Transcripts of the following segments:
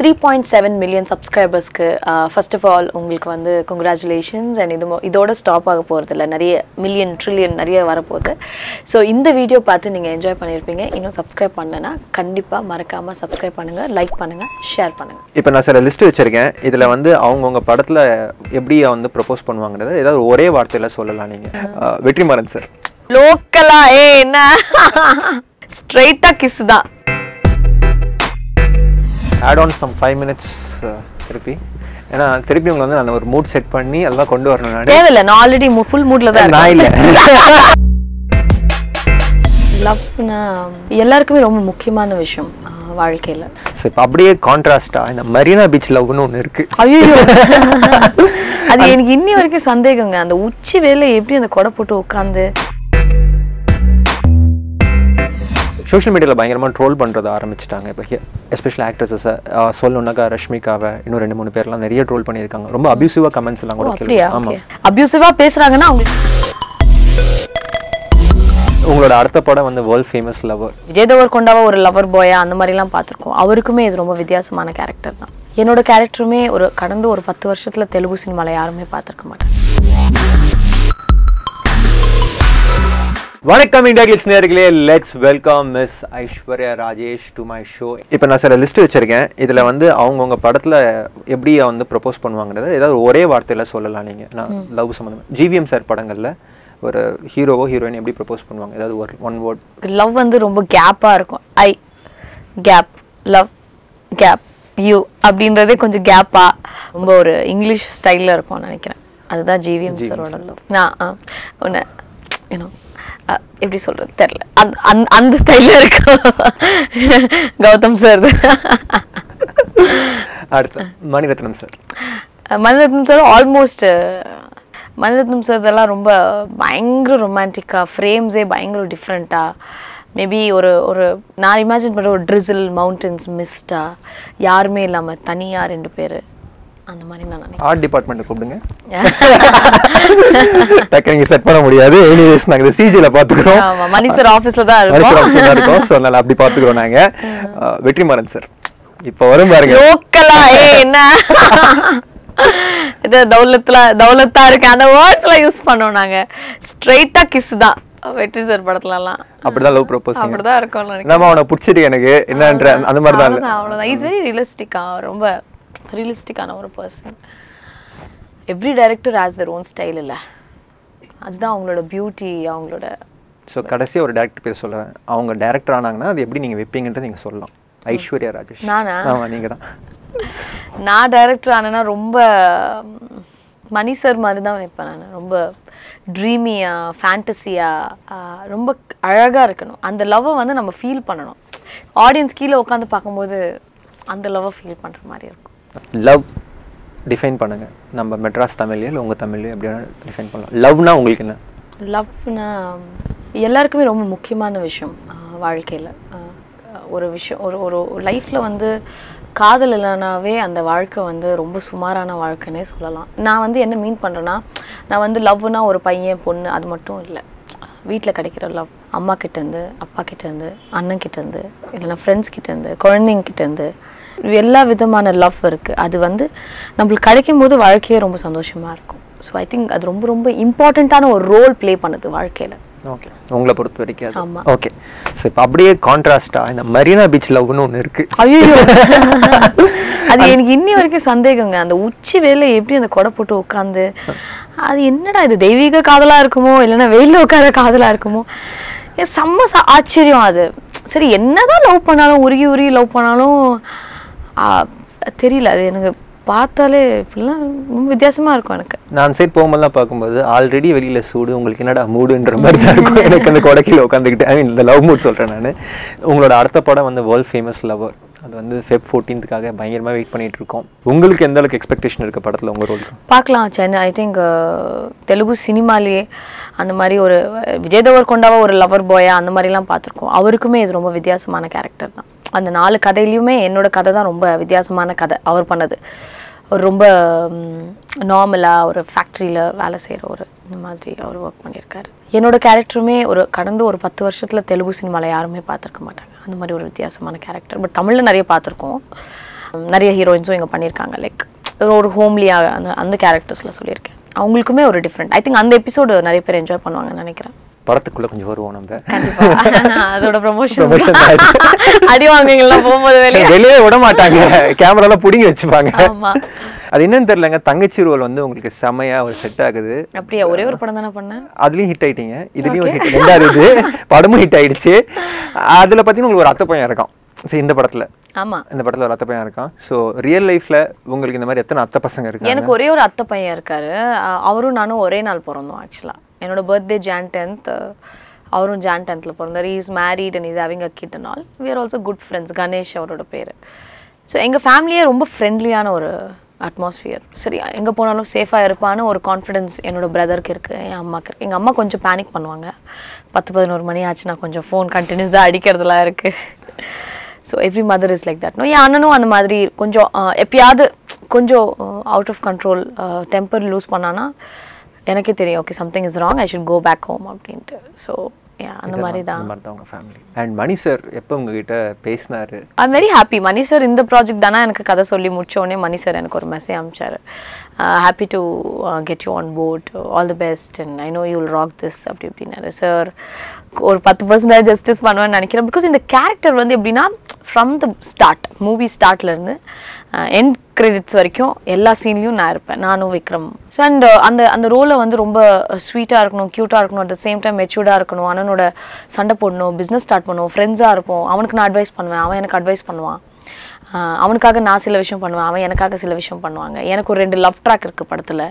Three point seven million சப்ஸ்கிரைபர்ஸ்க்கு first of all உங்களுக்கு வந்து கங்க்ராச்சுலேஷன்ஸ் அண்ட் இது மொ- இதோட ஸ்டாப் ஆக போகிறதில்ல நிறைய மில்லியன் ட்ரில்லியன் நிறைய வரப்போகுது ஸோ இந்த வீடியோ பார்த்து நீங்கள் என்ஜாய் பண்ணியிருப்பீங்க இன்னும் சப்ஸ்கிரைப் பண்ணலன்னா கண்டிப்பாக மறக்காமல் சப்ஸ்கிரைப் பண்ணுங்கள் லைக் பண்ணுங்கள் ஷேர் பண்ணுங்கள் இப்போ நான் சில லிஸ்ட் வச்சிருக்கேன் இதில் வந்து அவங்கவுங்க படத்தில் எப்படி வந்து ப்ரப்போஸ் பண்ணுவாங்கிறத ஏதாவது ஒரே வார்த்தையில் சொல்லலாம் நீங்கள் வெற்றிமாறன் சார் லோக்கலா ஏ என்ன ஸ்ட்ரைட்டாக கிஸ் தான் add on some five minutes திருப்பி ஏன்னா திருப்பி உங்களை வந்து அந்த ஒரு மூட் செட் பண்ணி எல்லாம் கொண்டு வரணும் நான் தேவையில்லை நான் ஆல்ரெடி ஃபுல் மூட்ல தான் நான் இல்லை லவ்னா எல்லாருக்குமே ரொம்ப முக்கியமான விஷயம் ஆஹ் வாழ்க்கையில ஸோ இப்போ அப்படியே கான்ட்ராஸ்டாக இந்த மரீனா பீச் லவ்னு ஒன்று இருக்குது ஐயோ அது எனக்கு இன்னி வரைக்கும் சந்தேகங்க அந்த உச்சி வேலை எப்படி அந்த கொடை போட்டு உட்காந்து சோஷியல் மீடியாவில் பயங்கரமாக ட்ரோல் பண்ணுறத ஆரம்பிச்சிட்டாங்க இப்போ எஸ்பெஷல் ஆக்ட்ரஸஸை சொல்லணுன்னாக்கா ரஷ்மிகாவை இன்னும் ரெண்டு மூணு பேர்லாம் நிறைய ட்ரோல் பண்ணியிருக்காங்க ரொம்ப அபியூசிவாக கமெண்ட்ஸ் எல்லாம் கூட அப்படியா கேள்வி ஆமாம் அபியூசிவா பேசுறாங்கன்னா அவங்களுக்கு உங்களோட அடுத்த படம் வந்து வேர்ல்ட் ஃபேமஸ் லவர் விஜய் தேவர்கொண்டாவா ஒரு லவர் பாயா அந்த மாதிரிலாம் பார்த்துருக்கோம் அவருக்குமே இது ரொம்ப வித்தியாசமான கேரக்டர் தான் என்னோட கேரக்டருமே ஒரு கடந்த ஒரு பத்து வருஷத்துல தெலுங்கு சினிமால யாருமே பார்த்துருக்க மாட்டாங்க வணக்கம் இண்டியா கிளிக்ஸ் நேர்களே let's welcome miss Aishwarya Rajesh to my show இப்போ நான் சில லிஸ்ட் வச்சிருக்கேன் இதில் வந்து அவங்கவுங்க படத்தில் எப்படி வந்து ப்ரப்போஸ் பண்ணுவாங்கிறத ஏதாவது ஒரே வார்த்தையில் சொல்லலாம் நீங்கள் நான் லவ் சம்மந்தமாக ஜிவிஎம் சார் படங்களில் ஒரு ஹீரோவோ ஹீரோயின் எப்படி ப்ரப்போஸ் பண்ணுவாங்க ஏதாவது ஒரு ஒன் வேர்ட் லவ் வந்து ரொம்ப கேப்பாக இருக்கும் I gap love gap you அப்படின்றதே கொஞ்சம் கேப்பா ரொம்ப ஒரு இங்கிலீஷ் ஸ்டைலில் இருக்கும்னு நினைக்கிறேன் அதுதான் ஜிவிஎம் சாரோட லவ் நான் ஒன்று ஏன்னோ எப்படி சொல்றது தெரில அந்த அந்த அந்த ஸ்டைலில் இருக்கும் கௌதம் சார் அடுத்து Mani Ratnam sir Mani Ratnam sir almost Mani Ratnam sir இதெல்லாம் ரொம்ப பயங்கர ரொமான்டிக்காக ஃப்ரேம்ஸே பயங்கர டிஃப்ரெண்ட்டாக மேபி ஒரு ஒரு நான் இமேஜின் பண்ணுற ஒரு ட்ரிசில் மவுண்டன்ஸ் மிஸ்டா யாருமே இல்லாமல் தனியாக ரெண்டு பேர் அந்த மாதிரி நான் நினைக்கிறேன் ஆர்ட் டிபார்ட்மெண்ட்டை கூப்பிடுங்க டக்கு நீங்கள் செட் பண்ண முடியாது எனிவேஸ் நாங்கள் இந்த சிஜியில் பார்த்துக்குறோம் ஆமா, மணி சார் ஆஃபீஸில் தான் மனுஷர் இருக்கோம் ஆஃபீஸில் தான் இருக்கோம் ஸோ அதனால் அப்படி பார்த்துக்குறோம் நாங்கள் வெற்றிமாறன் சார் இப்போ வரும் பாருங்க லோக்கலா ஏ என்ன இது தௌலத்துல தௌலத்தா இருக்கு அந்த வேர்ட்ஸ்லாம் யூஸ் பண்ணோம் நாங்க ஸ்ட்ரைட்டா கிஸ் தான் வெற்றி சார் படத்துலலாம் அப்படிதான் லவ் ப்ரொபோஸ் அப்படிதான் இருக்கும்னு நினைக்கிறேன் என்னம்மா அவனை பிடிச்சிருக்கு எனக்கு என்னன்ற அந்த மாதிரி தான் அவ்வளவுதான் அவ்வளவுதான் இஸ் வெரி ரியலிஸ்டிக்கா ரொம்ப ரியலிஸ்டிக்கான ஒரு person every director has their own style இல்ல அதுதான் அவங்களோட பியூட்டி அவங்களோட ஸோ கடைசியாக ஒரு டேரக்டர் பேர் சொல்லுவேன் அவங்க டேரக்டர் ஆனாங்கன்னா அது எப்படி நீங்கள் வைப்பீங்கன்றது நீங்கள் சொல்லலாம் ஐஸ்வர்யா ராஜேஷ் நானா? ஆமாம் நீங்கள் தான் நான் டைரக்டர் ஆனேன்னா ரொம்ப ம், மணி சார் மாதிரி தான் வைப்பேன் நான் ரொம்ப ட்ரீமியா ஃபேண்டசியா ரொம்ப அழகாக இருக்கணும் அந்த லவ்வை வந்து நம்ம ஃபீல் பண்ணணும் ஆடியன்ஸ் கீழே உட்காந்து பார்க்கும்போது அந்த லவ்வை ஃபீல் பண்ணுற மாதிரி இருக்கும் லவ் டிஃபைன் பண்ணுங்க நம்ம மெட்ராஸ் தமிழ்லையோ இல்லை உங்கள் தமிழ்லையோ எப்படி டிஃபைன் பண்ணலாம் லவ்னா உங்களுக்கு என்ன லவ்னா எல்லாருக்குமே ரொம்ப முக்கியமான விஷயம் வாழ்க்கையில் ஒரு விஷயம் ஒரு ஒரு லைஃப்பில் வந்து காதல் இல்லைனாவே அந்த வாழ்க்கை வந்து ரொம்ப சுமாரான வாழ்க்கைன்னே சொல்லலாம் நான் வந்து என்ன மீன் பண்ணுறேன்னா நான் வந்து லவ்னா ஒரு பையன் பொண்ணு அது மட்டும் இல்லை வீட்டில் கிடைக்கிற லவ் அம்மா கிட்டேருந்து அப்பா கிட்டேருந்து அண்ணன் கிட்டேருந்து இல்லைன்னா ஃப்ரெண்ட்ஸ் கிட்டேருந்து குழந்தைங்க கிட்டேருந்து எல்லா விதமான லவ் இருக்குது அது வந்து நம்மளுக்கு கிடைக்கும் போது வாழ்க்கையே ரொம்ப சந்தோஷமாக இருக்கும் ஸோ ஐ திங்க் அது ரொம்ப ரொம்ப இம்பார்ட்டண்ட்டான ஒரு ரோல் ப்ளே பண்ணுது வாழ்க்கையில் ஓகே உங்களை பொறுத்த வரைக்கும் அது ஆமா. ஓகே ஸோ இப்போ அப்படியே கான்ட்ராஸ்டாக இந்த மரீனா பீச் லவ்னு ஒன்று இருக்குது ஐயோ அது எனக்கு இன்னி வரைக்கும் சந்தேகங்க அந்த உச்சி வேலை எப்படி அந்த கொடை போட்டு உட்காந்து அது என்னடா இது தெய்வீக காதலா இருக்குமோ இல்லைன்னா வெயில்ல உட்கார காதலா இருக்குமோ ஏ, செம்ம ச- ஆச்சரியம் அது சரி என்னதான் லவ் பண்ணாலும் உருகி உருகி லவ் பண்ணாலும் ஆ, தெரியல அது எனக்கு பார்த்தாலே இப்படிலாம் ரொம்ப வித்தியாசமா இருக்கும் எனக்கு நான் சைட் போகும்போதெல்லாம் பார்க்கும்போது ஆல்ரெடி வெளியில சூடு உங்களுக்கு என்னடா மூடுன்ற மாதிரி தான் இருக்கும் எனக்கு அந்த கொடைக்கில் உட்காந்துக்கிட்டு ஐ மீன் இந்த லவ் மூட் சொல்கிறேன் நான் உங்களோட அடுத்த படம் வந்து வேர்ல்ட் ஃபேமஸ் லவர் அது வந்து ஃபெப் ஃபோர்டீன்த்துக்காக பயங்கரமாக வெயிட் பண்ணிட்டு இருக்கோம் உங்களுக்கு எந்த அளவுக்கு எக்ஸ்பெக்டேஷன் இருக்கு படத்தில் உங்கள் ரோலுக்கு பார்க்கலாம் சென்னை ஐ திங்க் தெலுங்கு சினிமாலேயே அந்த மாதிரி ஒரு விஜய் தேவர்கொண்டாவா ஒரு லவர் பாயா அந்த மாதிரிலாம் பார்த்துருக்கோம் அவருக்குமே இது ரொம்ப வித்தியாசமான கேரக்டர் தான் அந்த நாலு கதையிலையுமே என்னோட கதை தான் ரொம்ப வித்தியாசமான கதை அவர் பண்ணது ஒரு ரொம்ப நார்மலாக ஒரு ஃபேக்ட்ரியில் வேலை செய்கிற ஒரு இந்த மாதிரி அவர் ஒர்க் பண்ணியிருக்காரு என்னோட கேரக்டருமே ஒரு கடந்த ஒரு பத்து வருஷத்தில் தெலுங்கு சினிமாவில் யாருமே பார்த்துருக்க மாட்டாங்க அந்த மாதிரி ஒரு வித்தியாசமான கேரக்டர் பட் தமிழில் நிறைய பார்த்துருக்கோம் நிறைய ஹீரோயின்ஸும் இங்கே பண்ணியிருக்காங்க லைக் ஒரு ஹோம்லியாக அந்த அந்த கேரக்டர்ஸில் சொல்லியிருக்கேன் அவங்களுக்குமே ஒரு டிஃப்ரெண்ட் ஐ திங்க் அந்த எபிசோடு நிறைய பேர் என்ஜாய் பண்ணுவாங்கன்னு நினைக்கிறேன் படத்துக்குள்ள கொஞ்சம் வருவோம் நம்ம கண்டிப்பா அதோட ப்ரொமோஷன் Promotion ஆயிடுச்சு. அடி வாங்குவீங்களா போகும்போது வெளியே வெளியே விட மாட்டாங்க கேமராலாம் புடிங்கி வச்சுப்பாங்க ஆமா அது என்னன்னு தெரியலங்க தங்கச்சி ரோல் வந்து உங்களுக்கு செமையா ஒரு செட் ஆகுது அப்படியா ஒரே ஒரு படம் தானே பண்ணேன் அதுலயும் ஹிட் ஆயிட்டீங்க இதுலயும் ஒரு ஹிட் ரெண்டாவது இது படமும் ஹிட் ஆயிடுச்சு அதுல பார்த்தீங்கன்னா உங்களுக்கு ஒரு அத்தை பையன் இருக்கான் ஸோ இந்த படத்துல ஆமா இந்த படத்துல ஒரு அத்தை பையன் இருக்கான் ஸோ ரியல் லைஃப்ல உங்களுக்கு இந்த மாதிரி எத்தனை அத்தை பசங்க இருக்காங்க எனக்கு ஒரே ஒரு அத்தை பையன் இருக்காரு அஹ் அவரும் நானும் ஒரே நாள் பிறந்தோம் ஆக்சுவலா என்னோட பர்த்டே ஜான் டென்த் அவரும் ஜான் டென்த்தில் பிறந்தார் is married and is having a kid and all we are also good friends Ganesh அவரோட பேர் ஸோ எங்கள் ஃபேமிலியே ரொம்ப ஃப்ரெண்ட்லியான ஒரு அட்மாஸ்ஃபியர் சரி எங்கே போனாலும் சேஃபாக இருப்பான்னு ஒரு கான்ஃபிடன்ஸ் என்னோட பிரதருக்கு இருக்குது என் அம்மாக்கு இருக்குது எங்கள் அம்மா கொஞ்சம் பேனிக் பண்ணுவாங்க பத்து பதினோரு மணி ஆச்சுன்னா கொஞ்சம் ஃபோன் கண்டினியூஸாக அடிக்கிறதுலாம் இருக்குது so every mother is like that no என் அண்ணனும் அந்த மாதிரி கொஞ்சம் அஹ், எப்பயாவது கொஞ்சம் out of control temper lose பண்ணானா எனக்கே தெரியும் okay something is wrong I should go back home அப்படின்ட்டு ஸோ அந்த மாதிரி தான் இந்த மாதிரி தான் உங்க ஃபேமிலி அண்ட் மணி சார் எப்போ உங்ககிட்ட பேசினாரு I very happy Mani sir இந்த ப்ராஜெக்ட் தானே எனக்கு கதை சொல்லி முடிச்ச உடனே மணி சார் எனக்கு ஒரு மெசேஜ் அனுப்பிச்சாரு happy to get you on board all the best and I know you will rock this அப்படி இப்படின்னாரு சார் ஒரு பத்து பர்சன்டேஜ் ஜஸ்டிஸ் பண்ணுவேன்னு நினைக்கிறேன் பிகாஸ் இந்த கேரக்டர் வந்து எப்படின்னா ஃப்ரம் த ஸ்டார்ட் மூவி ஸ்டார்ட்லேருந்து எண்ட் கிரெடிட்ஸ் வரைக்கும் எல்லா சீன்லேயும் நான் இருப்பேன் நானும் விக்ரம் ஸோ அண்ட் அந்த அந்த ரோலை வந்து ரொம்ப ஸ்வீட்டாக இருக்கணும் க்யூட்டாக இருக்கணும் அட் த சேம் டைம் மெச்சூர்டாக இருக்கணும் அண்ணனோட சண்டை போடணும் பிஸ்னஸ் ஸ்டார்ட் பண்ணுவோம் ஃப்ரெண்ட்ஸாக இருப்போம் அவனுக்கு நான் அட்வைஸ் பண்ணுவேன் அவன் எனக்கு அட்வைஸ் பண்ணுவான் ஆஹ் அவனுக்காக நான் சில விஷயம் பண்ணுவேன் அவன் எனக்காக சில விஷயம் பண்ணுவாங்க எனக்கு ஒரு ரெண்டு லவ் ட்ராக் இருக்குது படத்தில்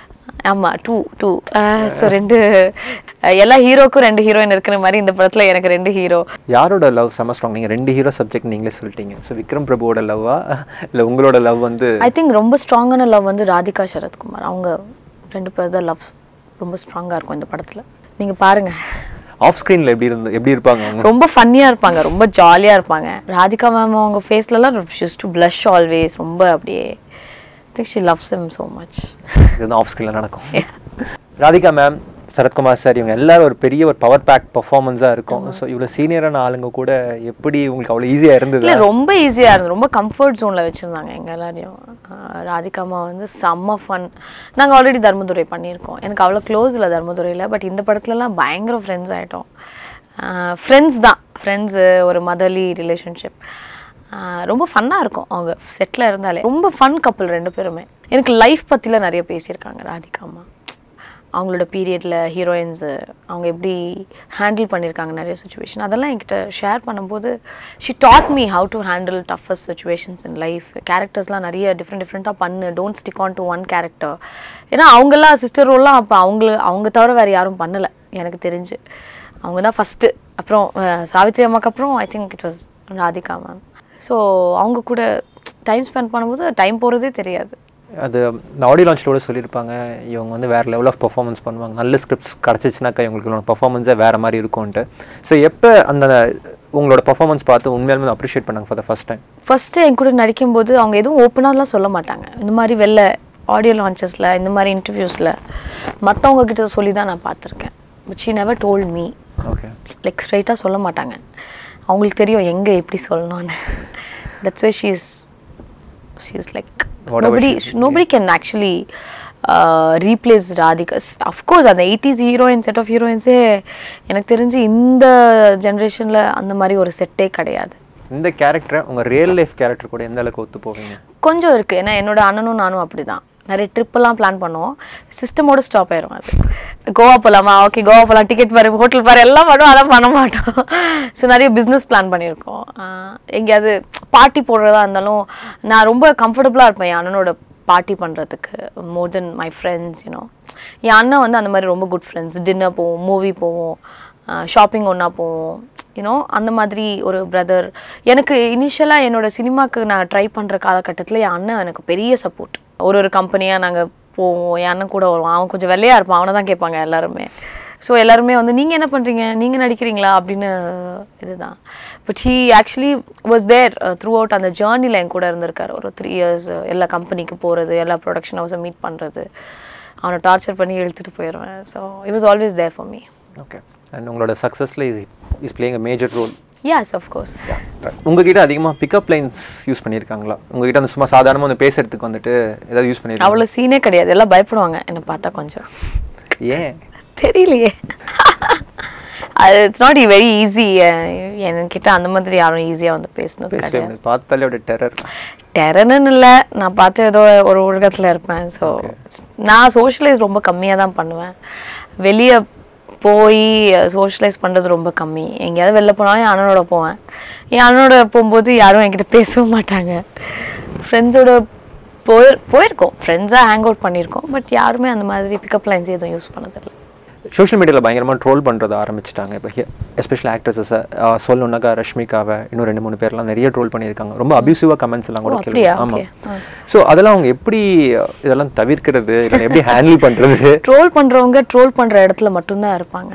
ஆமாம் டூ டூ ஸோ ரெண்டு அஹ் எல்லா ஹீரோக்கும் ரெண்டு ஹீரோயின் இருக்கிற மாதிரி இந்த படத்தில் எனக்கு ரெண்டு ஹீரோ யாரோட லவ் செம ஸ்ட்ராங் நீங்க ரெண்டு ஹீரோ சப்ஜெக்ட் நீங்களே சொல்லிட்டீங்க ஸோ விக்ரம் பிரபுவோட லவ்வா இல்ல உங்களோட லவ் வந்து ஐ திங்க் ரொம்ப ஸ்ட்ராங்கான லவ் வந்து ராதிகா சரத்குமார் அவங்க ரெண்டு பேர் தான் லவ் ரொம்ப ஸ்ட்ராங்காக இருக்கும் இந்த படத்தில் நீங்கள் பாருங்கள் ஆஃப் ஸ்க்ரீன்ல எப்படி இருந்து எப்படி இருப்பாங்க அவங்க ரொம்ப ஃபன்னியாக இருப்பாங்க ரொம்ப ஜாலியாக இருப்பாங்க ராதிகா மேம் அவங்க ஃபேஸ்லலாம் ஷிஸ் டு blush ஆல்வேஸ் ரொம்ப அப்படியே think she loves him so much இது வந்து ஆஃப் ஸ்க்ரீன்ல நடக்கும் ராதிகா மேம் சரத்குமார் சார் இவங்க எல்லாரும் ஒரு பெரிய ஒரு பவர் பேக் பர்ஃபார்மன்ஸாக இருக்கும் ஸோ இவ்வளோ சீனியரான ஆளுங்க கூட எப்படி உங்களுக்கு அவ்வளோ ஈஸியாக இருந்தது இல்லை ரொம்ப ஈஸியாக இருந்தது ரொம்ப கம்ஃபர்ட் ஜோனில் வச்சுருந்தாங்க எங்கள் எல்லாரையும் ஆஹ் ராதிகா அம்மா வந்து செம்ம ஃபன் நாங்கள் ஆல்ரெடி தர்மதுரை பண்ணியிருக்கோம் எனக்கு அவ்வளோ க்ளோஸ் இல்லை தர்மதுரையில் பட் இந்த படத்துலலாம் பயங்கர ஃப்ரெண்ட்ஸ் ஆகிட்டோம் ஃப்ரெண்ட்ஸ் தான் ஃப்ரெண்ட்ஸு ஒரு மதர்லி ரிலேஷன்ஷிப் ரொம்ப ஃபன்னாக இருக்கும் அவங்க செட்டில் இருந்தாலே ரொம்ப ஃபன் கப்பல் ரெண்டு பேருமே எனக்கு லைஃப் பற்றிலாம் நிறைய பேசியிருக்காங்க ராதிகா அம்மா அவங்களோட பீரியடில் ஹீரோயின்ஸு அவங்க எப்படி ஹேண்டில் பண்ணியிருக்காங்க நிறைய சுச்சுவேஷன் அதெல்லாம் என்கிட்ட ஷேர் பண்ணும்போது she taught me how to handle toughest situations in life கேரக்டர்ஸ்லாம் நிறைய டிஃப்ரெண்ட் டிஃப்ரெண்ட்டாக பண்ணு don't stick on to one character ஏன்னா அவங்கெல்லாம் சிஸ்டர் ரோல்லாம் அப்போ அவங்கள அவங்க தவிர வேறு யாரும் பண்ணலை எனக்கு தெரிஞ்சு அவங்க தான் ஃபஸ்ட்டு அப்புறம் அஹ், சாவித்ரி அம்மாக்கு அப்புறம் I think it was Radhika ma'am so அவங்க கூட டைம் ஸ்பெண்ட் பண்ணும்போது டைம் போகிறதே தெரியாது அது இந்த ஆடியோ லான்ச்சில் சொல்லியிருப்பாங்க இவங்க வந்து வேறு லெவல் ஆஃப் பர்ஃபார்மன்ஸ் பண்ணுவாங்க நல்ல ஸ்கிரிப்ட்ஸ் கிடச்சிச்சுனாக்கா இவங்களுக்கு பர்ஃபார்மன்ஸே வேறு மாதிரி இருக்கும்ன்ட்டு ஸோ எப்போ அந்த உங்களோட பர்ஃபார்மன்ஸ் பார்த்து உண்மையாலுமே அப்ரிஷியேட் பண்ணாங்க for the first time first என் கூட நடிக்கும்போது அவங்க எதுவும் ஓப்பனாலாம் சொல்ல மாட்டாங்க இந்த மாதிரி வெளில ஆடியோ லான்ச்சஸில் இந்த மாதிரி இன்டர்வியூஸில் மற்றவங்க கிட்ட சொல்லி தான் நான் பார்த்துருக்கேன் but she never told me okay like ஸ்ட்ரைட்டாக சொல்ல மாட்டாங்க அவங்களுக்கு தெரியும் எங்கே எப்படி சொல்லணும்னு that's way she is she is like Whatever nobody she is nobody can actually replace Radhika's of course அந்த எயிட்டிஸ் ஹீரோயின் செட் ஆஃப் ஹீரோயின்ஸே எனக்கு தெரிஞ்சு இந்த ஜென்ரேஷனில் அந்த மாதிரி ஒரு செட்டே கிடையாது இந்த கேரக்டரை உங்கள் ரியல் லைஃப் கேரக்டர் கூட எந்த அளவுக்கு ஒத்து போவீங்க கொஞ்சம் இருக்குது ஏன்னா என்னோட அண்ணனும் நானும் அப்படி தான் நிறைய ட்ரிப்பெல்லாம் பிளான் பண்ணுவோம் சிஸ்டமோட ஸ்டாப் ஆயிரும் அது கோவா போகலாமா ஓகே கோவா போகலாம் டிக்கெட் பாரு ஹோட்டல் பாரு எல்லாம் பண்ணுவோம் அதெல்லாம் பண்ண மாட்டோம் ஸோ நிறைய பிஸ்னஸ் பிளான் பண்ணியிருக்கோம் ஆஹ் எங்கேயாவது பார்ட்டி போடுறதா இருந்தாலும் நான் ரொம்ப கம்ஃபர்டபுளாக இருப்பேன் என் அண்ணனோட பார்ட்டி பண்ணுறதுக்கு more than my friends you know என் அண்ணன் வந்து அந்த மாதிரி ரொம்ப குட் ஃப்ரெண்ட்ஸ் டின்னர் போவோம் மூவி போவோம் ஷாப்பிங் ஒன்றா போவோம் யூனோ அந்த மாதிரி ஒரு பிரதர் எனக்கு இனிஷியலாக என்னோட சினிமாக்கு நான் ட்ரை பண்ணுற காலகட்டத்தில் என் அண்ணன் எனக்கு பெரிய சப்போர்ட் ஒரு ஒரு கம்பெனியாக நாங்கள் போவோம் என் அண்ணன் கூட வருவான் அவன் கொஞ்சம் வெள்ளையாக இருப்பான் அவனை தான் கேட்பாங்க எல்லாருமே ஸோ எல்லாருமே வந்து நீங்கள் என்ன பண்ணுறீங்க நீங்கள் நடிக்கிறீங்களா அப்படின்னு இதுதான் but he actually was there throughout அந்த ஜேர்னியில் என் கூட இருந்திருக்காரு ஒரு த்ரீ இயர்ஸ் எல்லா கம்பெனிக்கு போகிறது எல்லா ப்ரொடக்ஷன் ஹவுஸை மீட் பண்ணுறது அவனை டார்ச்சர் பண்ணி இழுத்துட்டு போயிடுவேன் so it was always there for me okay and உங்களோட சக்ஸஸில் is is playing a major role yes of course உங்ககிட்ட அதிகமா பிக்கப் லைன்ஸ் யூஸ் பண்ணியிருக்காங்களா உங்ககிட்ட வந்து சும்மா சாதாரணமா வந்து பேசுறதுக்கு வந்துட்டு ஏதாவது யூஸ் பண்ணியிருக்காங்க அவ்வளோ சீனே கிடையாது எல்லாம் பயப்படுவாங்க என்னை பார்த்தா கொஞ்சம் ஏன் தெரியலையே அது இட்ஸ் நாட் வெரி ஈஸி என்கிட்ட அந்த மாதிரி யாரும் ஈஸியாக வந்து பேசினது பேசவே கிடையாது முடியாது. பார்த்தாலே அப்படியே டெரர் டெரன்னு இல்லை நான் பார்த்து ஏதோ ஒரு உலகத்தில் இருப்பேன் ஸோ நான் சோஷியலைஸ் ரொம்ப கம்மியாக தான் பண்ணுவேன் வெளியே போய் சோஷியலைஸ் பண்ணுறது ரொம்ப கம்மி எங்கேயாவது வெளில போனாலும் என் அண்ணனோட போவேன் என் அண்ணனோட போகும்போது யாரும் என்கிட்ட பேசவும் மாட்டாங்க ஃப்ரெண்ட்ஸோட போய் போயிருக்கோம் ஃப்ரெண்ட்ஸாக ஹேங் அவுட் பண்ணியிருக்கோம் பட் யாருமே அந்த மாதிரி பிக்கப் லைன்ஸ் எதுவும் யூஸ் பண்ணதில்லை சோஷியல் மீடியாவில் பயங்கரமாக ட்ரோல் பண்ணுறத ஆரம்பிச்சிட்டாங்க இப்போ எஸ்பெஷல் ஆக்ட்ரஸஸை சொல்லணுன்னாக்கா ரஷ்மிகாவை இன்னும் ரெண்டு மூணு பேர்லாம் நிறைய ட்ரோல் பண்ணியிருக்காங்க ரொம்ப அபியூசிவாக கமெண்ட்ஸ் எல்லாம் ஓ, கூட அப்படியா? கேள்வி ஆமாம் Okay. ஆ. ஸோ அதெல்லாம் அவங்க எப்படி இதெல்லாம் தவிர்க்கிறது இல்லை எப்படி ஹேண்டில் பண்ணுறது ட்ரோல் பண்ணுறவங்க ட்ரோல் பண்ணுற இடத்துல மட்டும்தான் இருப்பாங்க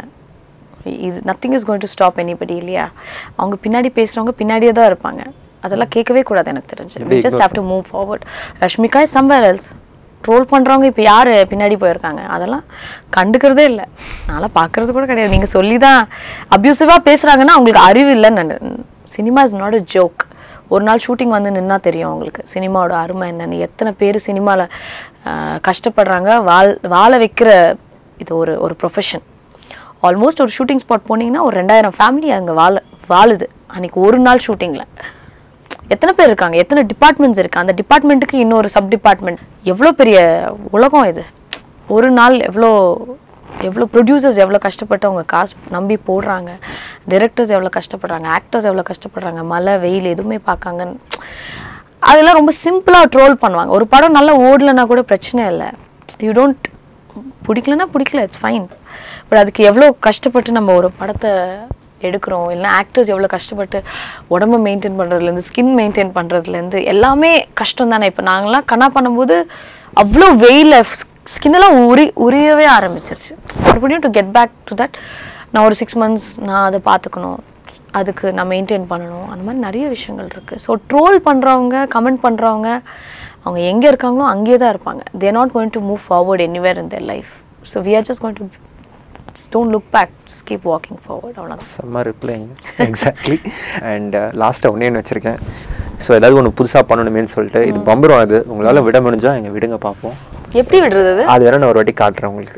இது nothing is going to stop anybody இல்லையா அவங்க பின்னாடி பேசுகிறவங்க பின்னாடியே தான் இருப்பாங்க அதெல்லாம் கேட்கவே கூடாது எனக்கு தெரிஞ்சு we just have to move forward Rashmika is somewhere else troll பண்ணுறவங்க இப்போ யார் பின்னாடி போயிருக்காங்க அதெல்லாம் கண்டுக்கிறதே இல்லை நான்லாம் பார்க்கறது கூட கிடையாது நீங்கள் சொல்லி தான் அப்யூசிவாக பேசுகிறாங்கன்னா அவங்களுக்கு அறிவு இல்லைன்னு நான் cinema is not a joke ஒரு நாள் ஷூட்டிங் வந்து நின்னா தெரியும் அவங்களுக்கு சினிமாவோட அருமை என்னன்னு எத்தனை பேர் சினிமாவில் கஷ்டப்படுறாங்க வாழ் வாழ வைக்கிற இது ஒரு ஒரு ப்ரொஃபஷன் ஆல்மோஸ்ட் ஒரு ஷூட்டிங் ஸ்பாட் போனீங்கன்னா ஒரு ரெண்டாயிரம் ஃபேமிலி அங்கே வாழ வாழுது அன்னைக்கு ஒரு நாள் ஷூட்டிங்கில் எத்தனை பேர் இருக்காங்க எத்தனை டிபார்ட்மெண்ட்ஸ் இருக்கு அந்த டிபார்ட்மெண்ட்டுக்கு இன்னொரு சப் டிபார்ட்மெண்ட் எவ்வளோ பெரிய உலகம் இது ஒரு நாள் எவ்வளோ எவ்வளோ ப்ரொடியூசர்ஸ் எவ்வளோ கஷ்டப்பட்டு அவங்க காசு நம்பி போடுறாங்க டைரக்டர்ஸ் எவ்வளோ கஷ்டப்படுறாங்க ஆக்டர்ஸ் எவ்வளோ கஷ்டப்படுறாங்க மழை வெயில் எதுவுமே பார்க்காங்க அதெல்லாம் ரொம்ப சிம்பிளாக ட்ரோல் பண்ணுவாங்க ஒரு படம் நல்லா ஓடலைன்னா கூட பிரச்சனை இல்லை யூ டோன்ட் பிடிக்கலன்னா பிடிக்கல இட்ஸ் ஃபைன் பட் அதுக்கு எவ்வளோ கஷ்டப்பட்டு நம்ம ஒரு படத்தை எடுக்கிறோம் இல்லைன்னா ஆக்டர்ஸ் எவ்வளோ கஷ்டப்பட்டு உடம்ப மெயின்டைன் பண்ணுறதுலேருந்து ஸ்கின் மெயின்டைன் பண்ணுறதுலேருந்து எல்லாமே கஷ்டம் தானே இப்போ நாங்களாம் கண்ணா பண்ணும்போது அவ்வளோ வெயில ஸ்கின்னெல்லாம் உரி உரியவே ஆரம்பிச்சிருச்சு மறுபடியும் to get back to that நான் ஒரு சிக்ஸ் மந்த்ஸ் நான் அதை பார்த்துக்கணும் அதுக்கு நான் மெயின்டைன் பண்ணணும் அந்த மாதிரி நிறைய விஷயங்கள் இருக்குது ஸோ ட்ரோல் பண்ணுறவங்க கமெண்ட் பண்ணுறவங்க அவங்க எங்கே இருக்காங்களோ அங்கேயே தான் இருப்பாங்க they're not going to move forward anywhere in their life so we are just going to don't look back just keep walking forward அவ்வளோதான் செம்ம ரிப்ளைங்க எக்ஸாக்ட்லி அண்ட் லாஸ்ட்டாக ஒன்றே வச்சுருக்கேன் ஸோ ஏதாவது ஒன்று புதுசாக பண்ணணுமேன்னு சொல்லிட்டு இது பம்பரம் அது உங்களால் விட முடிஞ்சா எங்கள் விடுங்க பார்ப்போம் எப்படி விடுறது அது? அது வேணா நான் ஒரு வாட்டி காட்டுறேன் உங்களுக்கு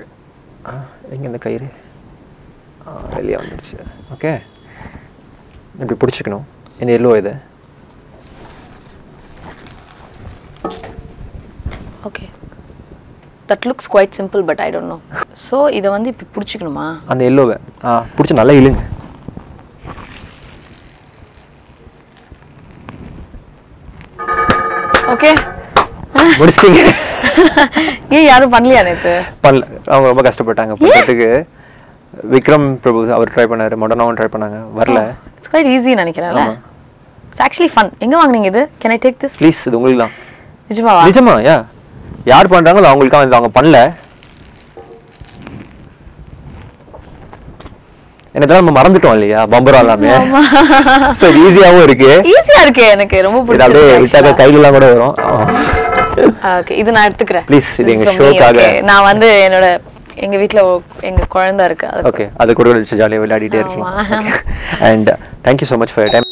எங்கே இந்த கயிறு ஆ, வெளியே வந்துடுச்சு ஓகே இப்படி பிடிச்சிக்கணும் இந்த எல்லோ இது okay that looks quite simple but I don't know so இதை வந்து இப்படி பிடிச்சிக்கணுமா அந்த எல்லோவை ஆ பிடிச்சி நல்லா இழுங்க ஓகே முடிச்சிட்டீங்க ஏன் யாரும் பண்ணலையா நேற்று பண்ணல அவங்க ரொம்ப கஷ்டப்பட்டாங்க பண்ணுறதுக்கு விக்ரம் பிரபு அவர் ட்ரை பண்ணாரு மொடனாவும் ட்ரை பண்ணாங்க வரல இட்ஸ் குவைட் ஈஸி நினைக்கிறேன்ல இட்ஸ் ஆக்சுவலி ஃபன் எங்கே வாங்குனீங்க இது can I take this please இது உங்களுக்கு தான் நிஜமாவா நிஜமா யா யார் பண்றாங்களோ அவங்களுக்காக இது அவங்க பண்ணல எனக்கு நம்ம மறந்துட்டோம் இல்லையா பம்பரம் எல்லாமே ஸோ ஈஸியாகவும் இருக்கு ஈஸியா இருக்கே எனக்கு ரொம்ப இது அப்படியே விட்டாக்க பிடிச்சிருக்கு கையில எல்லாம் கூட வரும் ஓகே இது நான் எடுத்துக்கிறேன் Please, இது This எங்க is for me, show-க்காக. okay. நான் வந்து என்னோட எங்க வீட்ல ஒ- எங்க குழந்தை இருக்கு அது ஓகே அது கூட வச்சு ஜாலியாக விளையாடிட்டே இருக்கலாம் ஆமா. And thank you so much for time